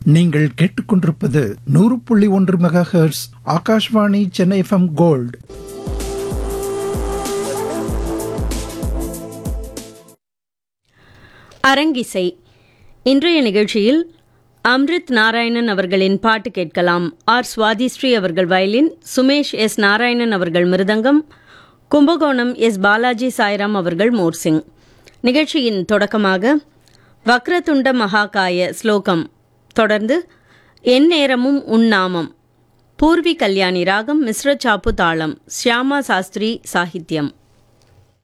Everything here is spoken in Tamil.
நீங்கள் கேட்டுக்கொண்டிருப்பது நூறு புள்ளி ஒன்று mega hertz Akashvani Chennai FM gold அரங்கிசை இன்றைய நிகழ்ச்சியில் அம்ரித் நாராயணன் அவர்களின் பாட்டு கேட்கலாம் ஆர் சுவாதிஸ்ரீ அவர்கள் வயலின் சுமேஷ் எஸ் நாராயணன் அவர்கள் மிருதங்கம் கும்பகோணம் எஸ் பாலாஜி சாய்ராம் அவர்கள் மோர்சிங் நிகழ்ச்சியின் தொடக்கமாக வக்ரதுண்ட மகாகாய ஸ்லோகம் தொடர்ந்து என் நேரமும் உன்னாமம் பூர்வி கல்யாணி ராகம் மிஸ்ர சாப்பு தாளம் ஷியாமா சாஸ்திரி சாகித்யம்